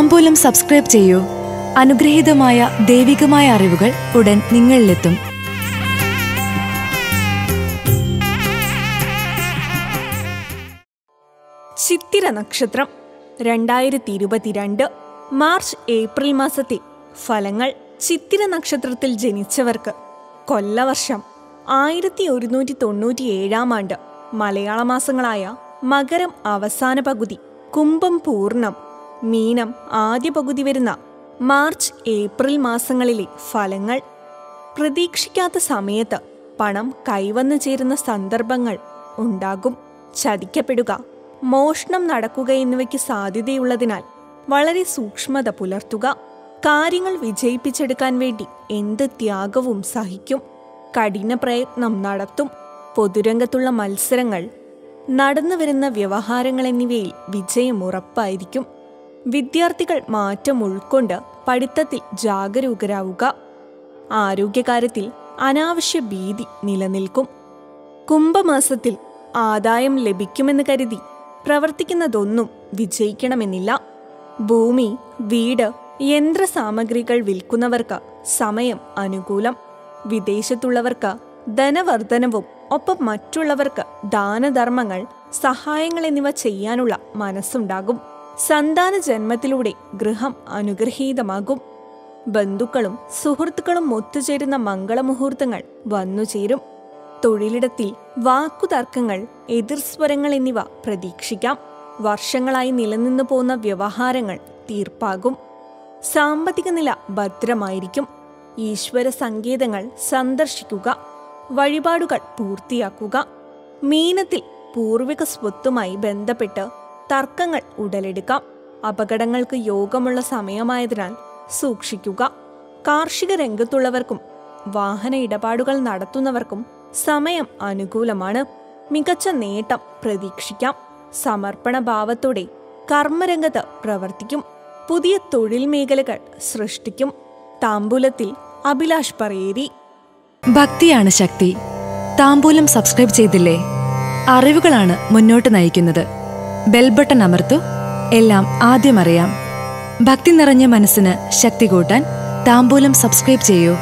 താമ്പൂലം subscribe ചെയ്യൂ അനുഗ്രഹീതമായ ദൈവികമായ അറിവുകൾ ഉടൻ നിങ്ങളിലെത്തും ചിത്തിര നക്ഷത്രം രണ്ടായിരത്തി ഇരുപത്തിരണ്ട് മാർച്ച് ഏപ്രിൽ മാസത്തെ ഫലങ്ങൾ ചിത്തിര നക്ഷത്രത്തിൽ ജനിച്ചവർക്ക് കൊല്ലവർഷം ആയിരത്തി ഒരുന്നൂറ്റി തൊണ്ണൂറ്റി ഏഴാം ആണ്ട് മലയാള മാസങ്ങളായ മകരം അവസാന പകുതി കുംഭം പൂർണ്ണം മീനം ആദ്യ പകുതി വരുന്ന മാർച്ച് ഏപ്രിൽ മാസങ്ങളിലെ ഫലങ്ങൾ പ്രതീക്ഷിക്കാത്ത സമയത്ത് പണം കൈവന്നു ചേരുന്ന സന്ദർഭങ്ങൾ ഉണ്ടാകും ചതിക്കപ്പെടുക മോഷണം നടക്കുക എന്നിവയ്ക്ക് സാധ്യതയുള്ളതിനാൽ വളരെ സൂക്ഷ്മത പുലർത്തുക കാര്യങ്ങൾ വിജയിപ്പിച്ചെടുക്കാൻ വേണ്ടി എന്ത് ത്യാഗവും സഹിക്കും കഠിന പ്രയത്നം നടത്തും പൊതുരംഗത്തുള്ള മത്സരങ്ങൾ നടന്നുവരുന്ന വ്യവഹാരങ്ങൾ എന്നിവയിൽ വിജയം ഉറപ്പായിരിക്കും വിദ്യാർത്ഥികൾ മാറ്റം ഉൾക്കൊണ്ട് പഠിത്തത്തിൽ ജാഗരൂകരാവുക ആരോഗ്യകാര്യത്തിൽ അനാവശ്യ ഭീതി നിലനിൽക്കും കുംഭമാസത്തിൽ ആദായം ലഭിക്കുമെന്ന് കരുതി പ്രവർത്തിക്കുന്നതൊന്നും വിജയിക്കണമെന്നില്ല ഭൂമി വീട് യന്ത്രസാമഗ്രികൾ വിൽക്കുന്നവർക്ക് സമയം അനുകൂലം വിദേശത്തുള്ളവർക്ക് ധനവർദ്ധനവും ഒപ്പം മറ്റുള്ളവർക്ക് ദാനധർമ്മങ്ങൾ സഹായങ്ങൾ എന്നിവ ചെയ്യാനുള്ള മനസ്സുണ്ടാകും സന്താന ജന്മത്തിലൂടെ ഗൃഹം അനുഗ്രഹീതമാകും ബന്ധുക്കളും സുഹൃത്തുക്കളും ഒത്തുചേരുന്ന മംഗളമുഹൂർത്തങ്ങൾ വന്നുചേരും തൊഴിലിടത്തിൽ വാക്കുതർക്കങ്ങൾ എതിർസ്വരങ്ങൾ എന്നിവ പ്രതീക്ഷിക്കാം വർഷങ്ങളായി നിലനിന്നു പോന്ന വ്യവഹാരങ്ങൾ തീർപ്പാകും സാമ്പത്തിക നില ഭദ്രമായിരിക്കും ഈശ്വര സങ്കേതങ്ങൾ സന്ദർശിക്കുക വഴിപാടുകൾ പൂർത്തിയാക്കുക മീനത്തിൽ പൂർവിക സ്വത്തുമായി ബന്ധപ്പെട്ട് തർക്കങ്ങൾ ഉടലെടുക്കാം അപകടങ്ങൾക്ക് യോഗമുള്ള സമയമായതിനാൽ സൂക്ഷിക്കുക കാർഷിക രംഗത്തുള്ളവർക്കും വാഹന ഇടപാടുകൾ നടത്തുന്നവർക്കും സമയം അനുകൂലമാണ് മികച്ച നേട്ടം പ്രതീക്ഷിക്കാം സമർപ്പണ ഭാവത്തോടെ കർമ്മരംഗത്ത് പ്രവർത്തിക്കും പുതിയ തൊഴിൽ മേഖലകൾ സൃഷ്ടിക്കും താമ്പൂലത്തിൽ അഭിലാഷ് പറയേരി ഭക്തിയാണ് ശക്തി താമ്പൂലം സബ്സ്ക്രൈബ് ചെയ്തില്ലേ അറിവുകളാണ് മുന്നോട്ട് നയിക്കുന്നത് ബെൽ ബട്ടൺ അമർത്തു എല്ലാം ആദ്യം അറിയാം ഭക്തി നിറഞ്ഞ മനസ്സിന് ശക്തി കൂട്ടാൻ താമ്പൂലം സബ്സ്ക്രൈബ് ചെയ്യൂ